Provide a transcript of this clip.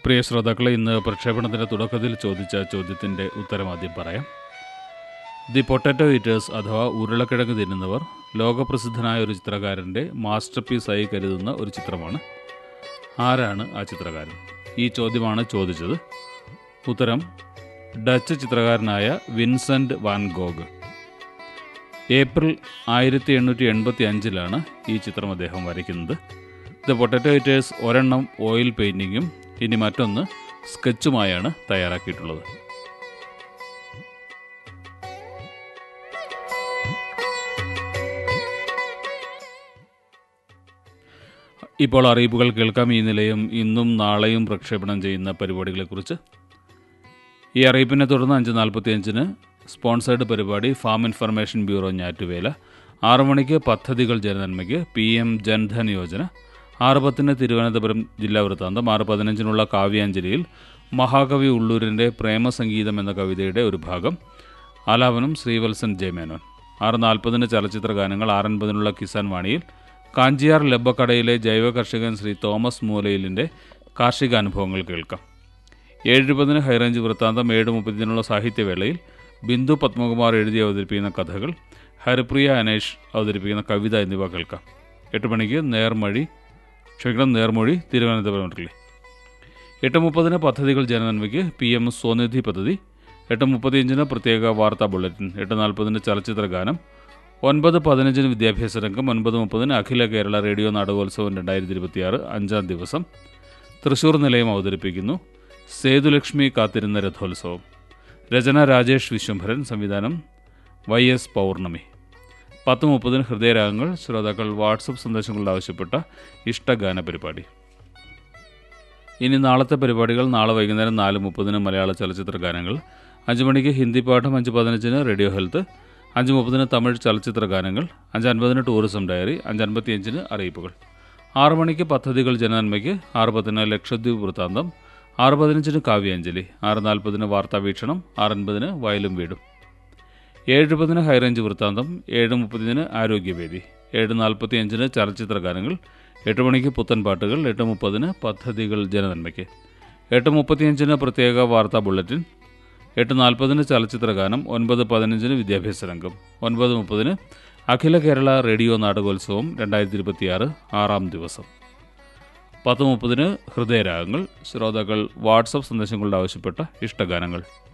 പ്രിയ ശ്രോതാക്കളെ ഇന്ന് പ്രക്ഷേപണത്തിന്റെ തുടക്കത്തിൽ ചോദിച്ച ചോദ്യത്തിന്റെ ഉത്തരം ആദ്യം പറയാം ദി പൊട്ടാറ്റോ ഈറ്റേഴ്സ് അഥവാ ഉരുളക്കിഴങ്ങ് തിന്നുന്നവർ ലോകപ്രസിദ്ധനായ ഒരു ചിത്രകാരൻ്റെ മാസ്റ്റർ പീസായി കരുതുന്ന ഒരു ചിത്രമാണ് ആരാണ് ആ ചിത്രകാരൻ ഈ ചോദ്യമാണ് ചോദിച്ചത് ഉത്തരം ഡച്ച് ചിത്രകാരനായ വിൻസെൻ്റ് വാൻ ഗോഗ് ഏപ്രിൽ ആയിരത്തി എണ്ണൂറ്റി എൺപത്തി അഞ്ചിലാണ് ഈ ചിത്രം അദ്ദേഹം വരയ്ക്കുന്നത് ദ പൊട്ടറ്റോ ഈറ്റേഴ്സ് ഒരെണ്ണം ഓയിൽ പെയിൻറ്റിങ്ങും ഇനി മറ്റൊന്ന് സ്കെച്ചുമായാണ് തയ്യാറാക്കിയിട്ടുള്ളത് ഇപ്പോൾ അറിയിപ്പുകൾ കേൾക്കാം ഈ നിലയം ഇന്നും നാളെയും പ്രക്ഷേപണം ചെയ്യുന്ന പരിപാടികളെക്കുറിച്ച് ഈ അറിയിപ്പിനെ തുടർന്ന് അഞ്ച് നാൽപ്പത്തി അഞ്ചിന് സ്പോൺസേർഡ് പരിപാടി ഫാം ഇൻഫർമേഷൻ ബ്യൂറോ ഞാറ്റുവേല ആറു മണിക്ക് പദ്ധതികൾ ജനനന്മയ്ക്ക് പി എം ജൻധൻ യോജന ആറ് പത്തിന് തിരുവനന്തപുരം ജില്ലാ വൃത്താന്തം ആറ് പതിനഞ്ചിനുള്ള കാവ്യാഞ്ജലിയിൽ മഹാകവി ഉള്ളൂരിൻ്റെ പ്രേമസംഗീതം എന്ന കവിതയുടെ ഒരു ഭാഗം ആലാപനം ശ്രീവത്സൻ ജയമേനോൻ ആറ് നാൽപ്പതിന് ചലച്ചിത്ര ഗാനങ്ങൾ ആറ് അൻപതിനുള്ള കിസാൻ വാണിയിൽ കാഞ്ചിയാർ ലബ്ബക്കടയിലെ ജൈവ കർഷകൻ ശ്രീ തോമസ് മൂലയിലിൻ്റെ കാർഷിക അനുഭവങ്ങൾ കേൾക്കാം ഏഴുപതിന് ഹൈറേഞ്ച് വൃത്താന്തം ഏഴ് മുപ്പതിനുള്ള സാഹിത്യവേളയിൽ ബിന്ദു പത്മകുമാർ എഴുതി അവതരിപ്പിക്കുന്ന കഥകൾ ഹരിപ്രിയ അനേഷ് അവതരിപ്പിക്കുന്ന കവിത എന്നിവ കേൾക്കാം എട്ട് മണിക്ക് നേർമഴി ക്ഷമിക്കണം നേർമൊഴി തിരുവനന്തപുരം റിലേ എട്ട് മുപ്പതിന് പദ്ധതികൾ ജനനന്മയ്ക്ക് പി എം സ്വനിധി പദ്ധതി എട്ട് മുപ്പത്തിയഞ്ചിന് പ്രത്യേക വാർത്താ ബുള്ളറ്റിൻ എട്ട് നാൽപ്പതിന് ചലച്ചിത്ര ഗാനം ഒൻപത് പതിനഞ്ചിന് വിദ്യാഭ്യാസ രംഗം ഒൻപത് മുപ്പതിന് അഖില കേരള റേഡിയോ നാടകോത്സവം രണ്ടായിരത്തി ഇരുപത്തിയാറ് അഞ്ചാം ദിവസം തൃശൂർ നിലയം അവതരിപ്പിക്കുന്നു സേതുലക്ഷ്മി കാത്തിരുന്ന രഥോത്സവം രചന രാജേഷ് വിശ്വംഭരൻ സംവിധാനം വൈ എസ് പൗർണമി പത്ത് മുപ്പതിന് ഹൃദയരാഗങ്ങൾ ശ്രോതാക്കൾ വാട്സപ്പ് സന്ദേശങ്ങളിൽ ആവശ്യപ്പെട്ട ഇഷ്ടഗാന പരിപാടി ഇനി നാളത്തെ പരിപാടികൾ നാളെ വൈകുന്നേരം നാല് മുപ്പതിന് മലയാള ചലച്ചിത്ര ഗാനങ്ങൾ അഞ്ച് മണിക്ക് ഹിന്ദി പാഠം അഞ്ച് പതിനഞ്ചിന് റേഡിയോ ഹെൽത്ത് അഞ്ച് മുപ്പതിന് തമിഴ് ചലച്ചിത്ര ഗാനങ്ങൾ അഞ്ച് അൻപതിന് ടൂറിസം ഡയറി അഞ്ച് അൻപത്തിയഞ്ചിന് അറിയിപ്പുകൾ ആറ് മണിക്ക് പദ്ധതികൾ ജനനന്മയ്ക്ക് ആറ് പത്തിന് ലക്ഷദ്വീപ് വൃത്താന്തം ആറ് പതിനഞ്ചിന് കാവ്യാഞ്ജലി ആറ് നാൽപ്പതിന് വാർത്താ വീക്ഷണം ആറ് അൻപതിന് വയലും വീടും ഏഴ് പതിന് ഹൈറേഞ്ച് വൃത്താന്തം ഏഴ് മുപ്പതിന് ആരോഗ്യവേദി ഏഴ് നാൽപ്പത്തി അഞ്ചിന് ചലച്ചിത്ര ഗാനങ്ങൾ എട്ട് മണിക്ക് പുത്തൻ പാട്ടുകൾ എട്ട് മുപ്പതിന് പദ്ധതികൾ ജനനന്മയ്ക്ക് എട്ട് മുപ്പത്തിയഞ്ചിന് പ്രത്യേക വാർത്താ ബുള്ളറ്റിൻ എട്ട് നാൽപ്പതിന് ചലച്ചിത്ര ഗാനം ഒൻപത് പതിനഞ്ചിന് വിദ്യാഭ്യാസ രംഗം ഒൻപത് മുപ്പതിന് അഖില കേരള റേഡിയോ നാടകോത്സവം രണ്ടായിരത്തി ഇരുപത്തിയാറ് ആറാം ദിവസം പത്ത് മുപ്പതിന് ഹൃദയരാഗങ്ങൾ ശ്രോതാക്കൾ വാട്സപ്പ് സന്ദേശങ്ങളുടെ ആവശ്യപ്പെട്ട ഇഷ്ടഗാനങ്ങൾ